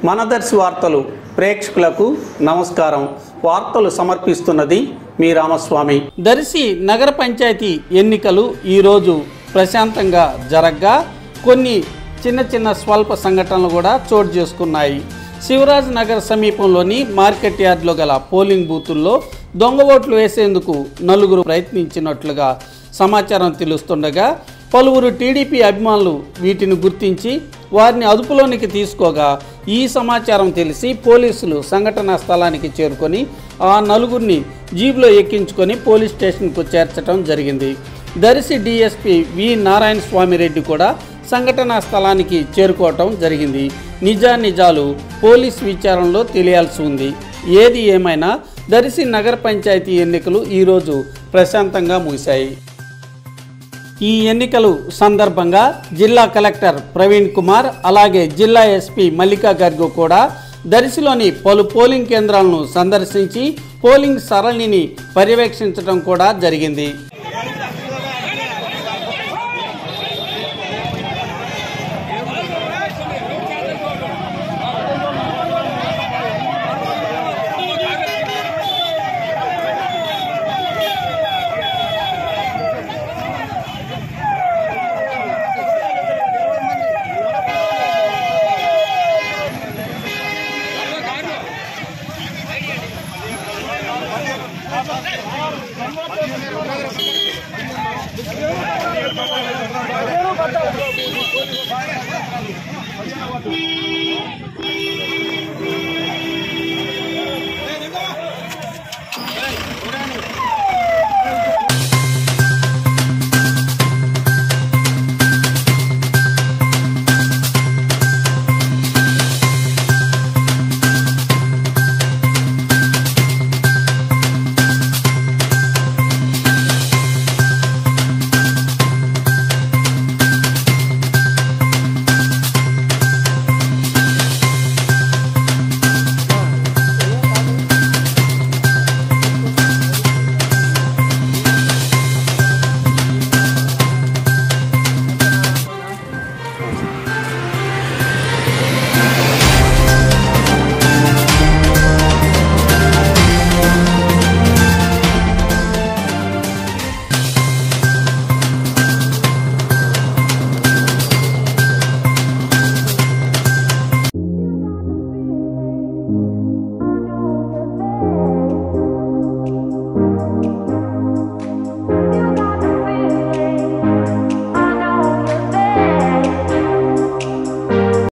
మనదర్శి వార్తలు ప్రేక్షకులకు నమస్కారం వార్తలు సమర్పిస్తున్నది మీ రామస్వామి దర్శి నగర పంచాయతీ ఎన్నికలు ఈరోజు ప్రశాంతంగా జరగ్గా కొన్ని చిన్న చిన్న స్వల్ప సంఘటనలు కూడా చోటు చేసుకున్నాయి శివరాజ్ నగర్ సమీపంలోని మార్కెట్ యార్డ్లో గల పోలింగ్ బూతుల్లో దొంగ ఓట్లు వేసేందుకు నలుగురు ప్రయత్నించినట్లుగా సమాచారం తెలుస్తుండగా పలువురు టీడీపీ అభిమానులు వీటిని గుర్తించి వారిని అదుపులోనికి తీసుకోగా ఈ సమాచారం తెలిసి పోలీసులు సంఘటనా స్థలానికి చేరుకొని ఆ నలుగురిని జీబులో ఎక్కించుకొని పోలీస్ స్టేషన్కు చేర్చడం జరిగింది దర్శి డీఎస్పీ వి నారాయణ స్వామి రెడ్డి కూడా సంఘటనా స్థలానికి చేరుకోవటం జరిగింది నిజానిజాలు పోలీస్ విచారణలో తెలియాల్సి ఉంది ఏది ఏమైనా దర్శి నగర పంచాయతీ ఎన్నికలు ఈరోజు ప్రశాంతంగా ముగిశాయి ఈ ఎన్నికలు సందర్భంగా జిల్లా కలెక్టర్ ప్రవీణ్ కుమార్ అలాగే జిల్లా ఎస్పీ మల్లికా గర్గు కూడా దర్శిలోని పలు పోలింగ్ కేంద్రాలను సందర్శించి పోలింగ్ సరళిని పర్యవేక్షించడం కూడా జరిగింది